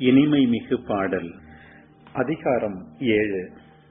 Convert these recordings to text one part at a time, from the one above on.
இனிமை மிகு பாடல் அதிகாரம் ஏழு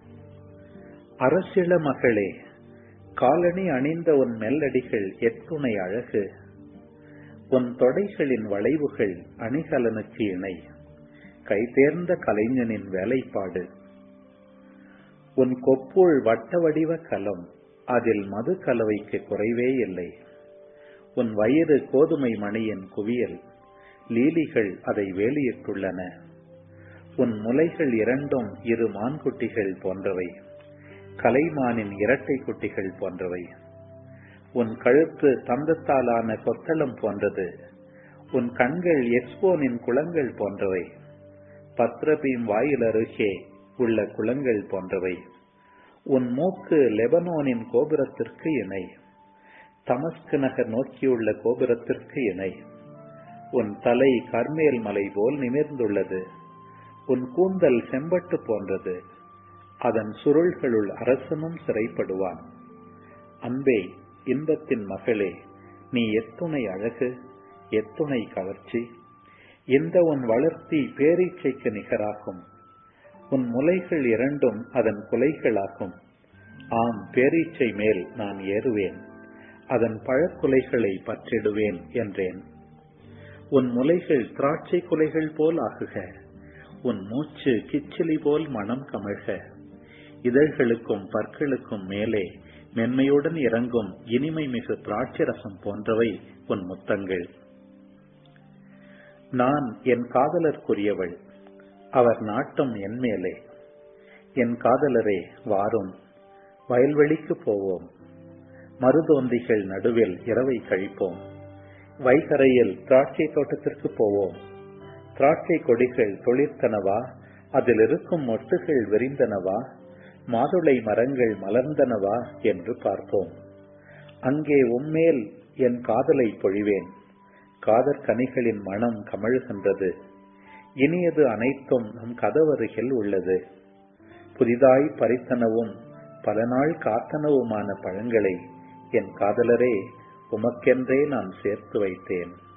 அரசிள மகளே காலணி அணிந்த உன் மெல்லடிகள் எத்துணை அழகு உன் தொடைகளின் வளைவுகள் அணிகலனுக்கு இணை கைதேர்ந்த கலைஞனின் வேலைப்பாடு உன் கொப்புள் வட்ட வடிவ கலம் அதில் மது கலவைக்கு குறைவே இல்லை உன் வயிறு கோதுமை மணியின் குவியல் லீலிகள் அதை வேலியிட்டுள்ளன உன் முலைகள் இரண்டும் இரு மான்குட்டிகள் போன்றவை கலைமானின் இரட்டை குட்டிகள் போன்றவை உன் கழுத்து தந்தத்தாலான கொத்தளம் போன்றது உன் கண்கள் எக்ஸ்போனின் குளங்கள் போன்றவை பத்ரபீம் வாயில் அருகே உள்ள குளங்கள் போன்றவை உன் மூக்கு லெபனோனின் கோபுரத்திற்கு இணை தமஸ்கு நகர் நோக்கியுள்ள கோபுரத்திற்கு இணை உன் தலை கர்மேல் மலை போல் நிமிர்ந்துள்ளது உன் கூந்தல் செம்பட்டு போன்றது அதன் சுருள்களுள் அரசனும் சிறைப்படுவான் அன்பே இன்பத்தின் மகளே நீ எத்துணை அழகு எத்துணை கவர்ச்சி இந்த உன் வளர்த்தி பேரீச்சைக்கு நிகராகும் உன் முலைகள் இரண்டும் அதன் குலைகளாகும் ஆம் பேரீச்சை மேல் நான் ஏறுவேன் அதன் பழக்குலைகளை பற்றிடுவேன் என்றேன் உன் முலைகள் திராட்சை குலைகள் போல் ஆகுக உன் மூச்சு கிச்சிலி போல் மனம் கமழ்க இதழ்களுக்கும் பற்களுக்கும் மேலே மென்மையுடன் இறங்கும் இனிமை மிகு திராட்சை ரசம் போன்றவை உன் முத்தங்கள் நான் என் காதலர்க்குரியவள் அவர் நாட்டம் என் மேலே என் காதலரே வாரும் வயல்வெளிக்கு போவோம் மருதோந்திகள் நடுவில் இரவை கழிப்போம் வைகரையில் திராட்சை தோட்டத்திற்கு போவோம் திராட்சை கொடிகள் தொழிற்தனவா அதில் இருக்கும் மொட்டுகள் விரிந்தனவா மாதுளை மரங்கள் மலர்ந்தனவா என்று பார்ப்போம் அங்கே உம்மேல் என் காதலை பொழிவேன் காதற் கனிகளின் மனம் கமழுகின்றது இனியது அனைத்தும் நம் கதவருகில் உள்ளது புதிதாய் பறித்தனவும் பல நாள் காத்தனவுமான பழங்களை என் காதலரே உமக்கென்றே நான் சேர்த்து வைத்தேன்